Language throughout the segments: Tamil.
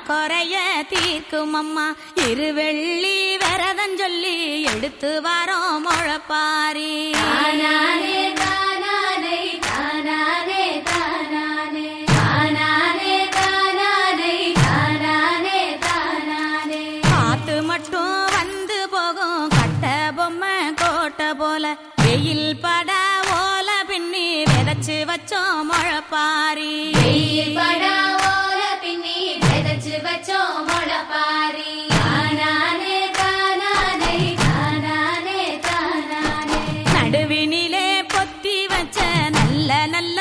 குறைய தீர்க்கும் அம்மா இருவெள்ளி விரதம் சொல்லி எடுத்து வரோம் முழப்பாரி தானானே தானானே தானானே தானானே தானானே தானானே தானானே தானானே காத்து மட்டும் வந்து போகும் கட்ட பொம்மை கோட்டை போல வெயில் பட ஓல பின்னி விதைச்சு வச்சோம் முழப்பாரி வெயில் படா ஓல பின்னி விதைச்சு வச்சோம் முளைப்பாரி தானானே தானானே தானானே தானானே நடுவினிலே பொத்தி வச்ச நல்ல நல்ல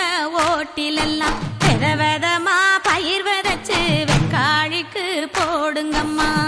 ஓட்டிலெல்லாம் வித விதமா பயிர் விதைச்சு வெக்காளிக்கு போடுங்கம்மா